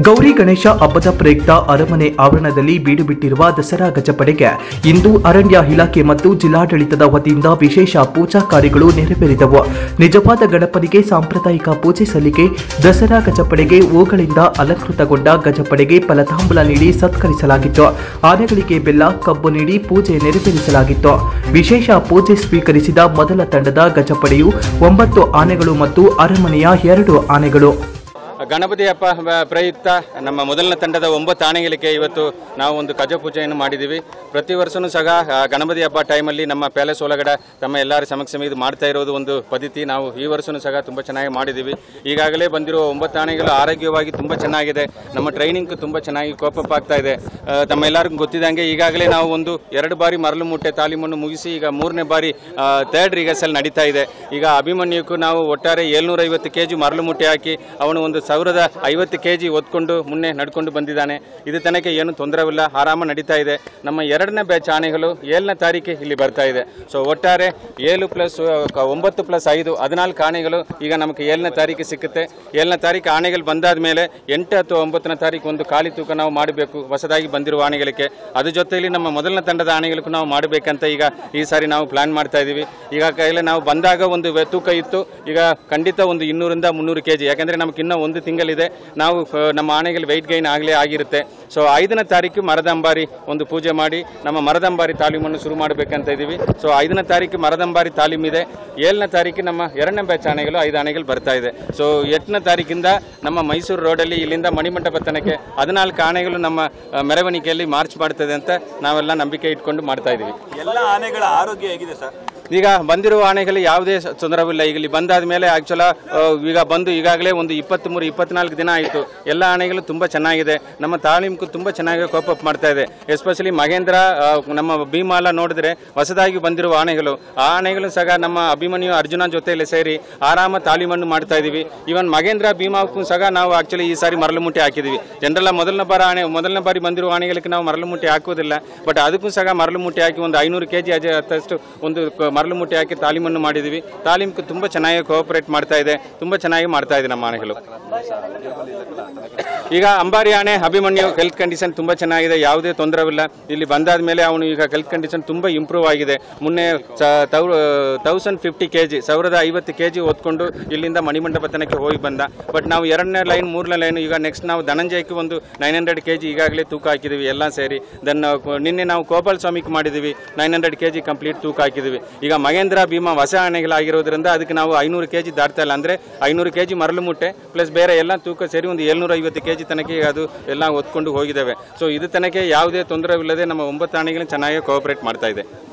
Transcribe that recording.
ಗೌರಿ ಗಣೇಶ ಹಬ್ಬದ ಪ್ರಯುಕ್ತ ಅರಮನೆ ಆವರಣದಲ್ಲಿ ಬೀಡು ಬಿಟ್ಟಿರುವ ದಸರಾ ಗಜಪಡೆಗೆ ಇಂದು ಅರಣ್ಯ ಇಲಾಖೆ ಮತ್ತು ಜಿಲ್ಲಾಡಳಿತದ ವತಿಯಿಂದ ವಿಶೇಷ ಪೂಜಾ ಕಾರ್ಯಗಳು ನೆರವೇರಿದವು ನಿಜವಾದ ಗಣಪನಿಗೆ ಸಾಂಪ್ರದಾಯಿಕ ಪೂಜೆ ಸಲ್ಲಿಕೆ ದಸರಾ ಗಜಪಡೆಗೆ ಹೂಗಳಿಂದ ಅಲಂಕೃತಗೊಂಡ ಗಜಪಡೆಗೆ ಫಲತಾಂಬೂಲ ನೀಡಿ ಸತ್ಕರಿಸಲಾಗಿತ್ತು ಆನೆಗಳಿಗೆ ಬೆಲ್ಲ ಕಬ್ಬು ನೀಡಿ ಪೂಜೆ ನೆರವೇರಿಸಲಾಗಿತ್ತು ವಿಶೇಷ ಪೂಜೆ ಸ್ವೀಕರಿಸಿದ ಮೊದಲ ತಂಡದ ಗಜಪಡೆಯು ಒಂಬತ್ತು ಆನೆಗಳು ಮತ್ತು ಅರಮನೆಯ ಎರಡು ಆನೆಗಳು ಗಣಪತಿ ಹಬ್ಬ ಬ- ಪ್ರಯುಕ್ತ ನಮ್ಮ ಮೊದಲನೇ ತಂಡದ ಒಂಬತ್ತು ಆನೆಗಳಿಗೆ ಇವತ್ತು ನಾವು ಒಂದು ಗಜ ಪೂಜೆಯನ್ನು ಮಾಡಿದ್ದೀವಿ ಪ್ರತಿ ವರ್ಷವೂ ಸಹ ಆ, ಗಣಪತಿ ಹಬ್ಬ ಟೈಮಲ್ಲಿ ನಮ್ಮ ಪ್ಯಾಲೇಸ್ ಒಳಗಡೆ ತಮ್ಮ ಎಲ್ಲರ ಸಮಕ್ಷಮ ಇದು ಮಾಡ್ತಾ ಇರೋದು ಒಂದು ಪದ್ಧತಿ ನಾವು ಈ ವರ್ಷವೂ ಸಹ ತುಂಬ ಚೆನ್ನಾಗಿ ಮಾಡಿದ್ದೀವಿ ಈಗಾಗಲೇ ಬಂದಿರೋ ಒಂಬತ್ತು ಆನೆಗಳು ಆರೋಗ್ಯವಾಗಿ ತುಂಬ ಚೆನ್ನಾಗಿದೆ ನಮ್ಮ ಟ್ರೈನಿಂಗ್ ತುಂಬ ಚೆನ್ನಾಗಿ ಕೋಪಪ್ ಆಗ್ತಾ ಇದೆ ಆ, ತಮ್ಮ ಎಲ್ಲರಿಗೂ ಗೊತ್ತಿದ್ದಂಗೆ ಈಗಾಗಲೇ ನಾವು ಒಂದು ಎರಡು ಬಾರಿ ಮರಳು ಮುಟ್ಟೆ ತಾಲೀಮನ್ನು ಮುಗಿಸಿ ಈಗ ಮೂರನೇ ಬಾರಿ ಥರ್ಡ್ ರಿಹರ್ಸಲ್ ನಡೀತಾ ಇದೆ ಈಗ ಅಭಿಮನ್ಯುಕ್ಕೂ ನಾವು ಒಟ್ಟಾರೆ ಏಳ್ನೂರ ಐವತ್ತು ಕೆ ಜಿ ಮರಳು ಮುಟ್ಟೆ ಹಾಕಿ ಅವನು ಒಂದು ಸಾವಿರದ ಐವತ್ತು ಕೆ ಜಿ ಹೊತ್ಕೊಂಡು ಮುನ್ನೆ ನಡ್ಕೊಂಡು ಬಂದಿದ್ದಾನೆ ಇದು ತನಕ ಏನು ತೊಂದರೆವಿಲ್ಲ ಆರಾಮ ನಡೀತಾ ಇದೆ ನಮ್ಮ ಎರಡನೇ ಬ್ಯಾಚ್ ಆನೆಗಳು ಏಳನೇ ತಾರೀಕು ಇಲ್ಲಿ ಬರ್ತಾ ಇದೆ ಸೊ ಒಟ್ಟಾರೆ ಏಳು ಪ್ಲಸ್ ಒಂಬತ್ತು ಪ್ಲಸ್ ಐದು ಹದಿನಾಲ್ಕು ಆನೆಗಳು ಈಗ ನಮಗೆ ಏಳನೇ ತಾರೀಕು ಸಿಕ್ಕುತ್ತೆ ಏಳನೇ ತಾರೀಕು ಆನೆಗಳು ಬಂದಾದ ಮೇಲೆ ಎಂಟು ಅಥವಾ ಒಂಬತ್ತನೇ ತಾರೀಕು ಒಂದು ಖಾಲಿ ತೂಕ ನಾವು ಮಾಡಬೇಕು ಹೊಸದಾಗಿ ಬಂದಿರುವ ಆನೆಗಳಿಗೆ ಅದ್ರ ಜೊತೆಯಲ್ಲಿ ನಮ್ಮ ಮೊದಲನೇ ತಂಡದ ಆನೆಗಳಿಗೂ ನಾವು ಮಾಡಬೇಕಂತ ಈಗ ಈ ಸಾರಿ ನಾವು ಪ್ಲಾನ್ ಮಾಡ್ತಾ ಇದ್ದೀವಿ ಈಗ ಕೈಲಿ ನಾವು ಬಂದಾಗ ಒಂದು ವೆ- ತೂಕ ಇತ್ತು ಈಗ ಖಂಡಿತ ಒಂದು ಇನ್ನೂರಿಂದ ಮುನ್ನೂರು ಕೆ ಜಿ ಯಾಕಂದರೆ ನಮ್ಗೆ ಇನ್ನೂ ಒಂದು ತಿಂಗಳಿದೆ ನಾವು ಆ, ನಮ್ಮ ಆನೆಗಳು ವೆಯ್ಟ್ ಗೈನ್ ಆಗಲೇ ಆಗಿರುತ್ತೆ ಸೊ ಐದನೇ ತಾರೀಕು ಮರದಂಬಾರಿ ಒಂದು ಪೂಜೆ ಮಾಡಿ ನಮ್ಮ ಮರದಂಬಾರಿ ತಾಲೀಮನ್ನು ಶುರು ಮಾಡಬೇಕಂತ ಇದ್ದೀವಿ ಸೊ ಐದನೇ ತಾರೀಕು ಮರದಂಬಾರಿ ತಾಲೀಮಿದೆ ಏಳನೇ ತಾರೀಕು ನಮ್ಮ ಎರಡನೇ ಬ್ಯಾಚ್ ಆನೆಗಳು ಐದು ಆನೆಗಳು ಬರ್ತಾ ಇದೆ ಸೊ ಎಂಟನೇ ತಾರೀಕಿಂದ ನಮ್ಮ ಮೈಸೂರು ರೋಡಲ್ಲಿ ಇಲ್ಲಿಂದ ಮಣಿಮಂಟಪ ತನಕ ಹದಿನಾಲ್ಕು ಆನೆಗಳು ನಮ್ಮ ಆ, ಮೆರವಣಿಗೆಯಲ್ಲಿ ಮಾರ್ಚ್ ಮಾಡ್ತದೆ ಅಂತ ನಾವೆಲ್ಲ ನಂಬಿಕೆ ಇಟ್ಕೊಂಡು ಮಾಡ್ತಾ ಇದ್ದೀವಿ ಎಲ್ಲ ಆನೆಗಳ ಆರೋಗ್ಯ ಹೇಗಿದೆ ಸರ್ ಈಗ ಬಂದಿರುವ ಆನೆಗಳು ಯಾವುದೇ ಸ- ತೊಂದರೆವಿಲ್ಲ ಈಗ ಇಲ್ಲಿ ಬಂದಾದ ಮೇಲೆ ಆ್ಯಕ್ಚುಲ ಈಗ ಬಂದು ಈಗಾಗಲೇ ಒಂದು ಇಪ್ಪತ್ತ್ಮೂರು ಇಪ್ಪತ್ನಾಲ್ಕು ದಿನ ಆಯಿತು ಎಲ್ಲ ಆನೆಗಳು ತುಂಬ ಚೆನ್ನಾಗಿದೆ ನಮ್ಮ ತಾಲೀಮು ತುಂಬ ಚೆನ್ನಾಗಿ ಕೋಪಪ್ ಮಾಡ್ತಾ ಇದೆ ಎಸ್ಪೆಷಲಿ ಮಹೇಂದ್ರ ಆ, ನಮ್ಮ ಭೀಮಾಲ ನೋಡಿದ್ರೆ ಹೊಸದಾಗಿ ಬಂದಿರುವ ಆನೆಗಳು ಆ ಆನೆಗಳು ಸಹ ನಮ್ಮ ಅಭಿಮನ್ಯು ಅರ್ಜುನ ಜೊತೆಯಲ್ಲಿ ಸೇರಿ ಆರಾಮ ತಾಲೀಮನ್ನು ಮಾಡ್ತಾ ಇದ್ದೀವಿ ಇವನ್ ಮಹೇಂದ್ರ ಭೀಮಾಕ್ಕೂ ಸಹ ನಾವು ಆಕ್ಚುಲಿ ಈ ಸಾರಿ ಮರಳು ಮುಟ್ಟಿ ಹಾಕಿದ್ದೀವಿ ಜನರೆಲ್ಲ ಮೊದಲನೇ ಬಾರಿ ಆನೆ ಮೊದಲನೇ ಬಾರಿ ಬಂದಿರುವ ಆನೆಗಳಿಗೆ ನಾವು ಮರಳು ಮುಟ್ಟಿ ಹಾಕೋದಿಲ್ಲ ಬಟ್ ಅದಕ್ಕೂ ಸಹ ಮರಳು ಮುಟ್ಟಿ ಹಾಕಿ ಒಂದು ಐನೂರು ಕೆ ಜಿ ಅಜ ಹತ್ತಷ್ಟು ಒಂದು ಕ- ಮರಳು ಮುಟ್ಟಿ ಹಾಕಿ ತಾಲೀಮನ್ನು ಮಾಡಿದ್ದೀವಿ ತಾಲೀಮು ತುಂಬ ಚೆನ್ನಾಗಿ ಕೋಆಪರೇಟ್ ಮಾಡ್ತಾ ಇದೆ ತುಂಬ ಚೆನ್ನಾಗಿ ಮಾಡ್ತಾ ಇದೆ ನಮ್ಮ ಆನೆಗಳು ಈಗ ಅಂಬಾರಿ ಆನೆ ಅಭಿಮನ್ಯು ಹೆಲ್ತ್ ಕಂಡೀಷನ್ ತುಂಬ ಚೆನ್ನಾಗಿದೆ ಯಾವುದೇ ತೊಂದರೆವಿಲ್ಲ ಇಲ್ಲಿ ಬಂದಾದ ಮೇಲೆ ಅವನು ಈಗ ಹೆಲ್ತ್ ಕಂಡೀಷನ್ ತುಂಬ ಇಂಪ್ರೂವ್ ಆಗಿದೆ ಮುನ್ನೆ ತೌಸಂಡ್ ಫಿಫ್ಟಿ ಕೆ ಜಿ ಸಾವಿರದ ಐವತ್ತು ಕೆ ಜಿ ಹೊತ್ಕೊಂಡು ಇಲ್ಲಿಂದ ಮಣಿಮಂಟಪ ತನಕ ಹೋಗಿ ಬಂದ ಬಟ್ ನಾವು ಎರಡನೇ ಲೈನ್ ಮೂರನೇ ಲೈನ್ ಈಗ ನೆಕ್ಸ್ಟ್ ನಾವು ಧನಂಜಯಕ್ಕೆ ಒಂದು ನೈನ್ ಹಂಡ್ರೆಡ್ ಕೆ ಜಿ ಈಗಾಗಲೇ ತೂಕ ಹಾಕಿದ್ದೀವಿ ಎಲ್ಲ ಸೇರಿ ದೆನ್ ನಿನ್ನೆ ನಾವು ಗೋಪಾಲ್ ಸ್ವಾಮಿಗೆ ಮಾಡಿದ್ದೀವಿ nine hundred K G complete ತೂಕ ಹಾಕಿದ್ದೀವಿ ಈಗ ಮಹೇಂದ್ರ ಭೀಮಾ ಹೊಸ ಆನೆಗಳಾಗಿರೋದ್ರಿಂದ ಅದಕ್ಕೆ ನಾವು ಐನೂರು ಕೆ ಜಿ ದಾಟ್ತಾ ಇಲ್ಲ ಅಂದರೆ ಐನೂರು ಕೆ ಜಿ ಮರಳು ಮುಟ್ಟೆ ಪ್ಲಸ್ ಬೇರೆ ಎಲ್ಲ ತೂಕ ಸೇರಿ ಒಂದು ಏಳ್ನೂರ ಐವತ್ತು ಕೆ ಜಿ ತನಕ ಈಗ ಅದು ಎಲ್ಲ ಹೊತ್ಕೊಂಡು ಹೋಗಿದ್ದಾವೆ ಸೊ ಇದು ತನಕ ಯಾವುದೇ ತೊಂದರೆವಿಲ್ಲದೆ ನಮ್ಮ ಒಂಬತ್ತು ಆನೆಗಳು ಚೆನ್ನಾಗಿ ಕೋಆಪರೇಟ್ ಮಾಡ್ತಾ ಇದೆ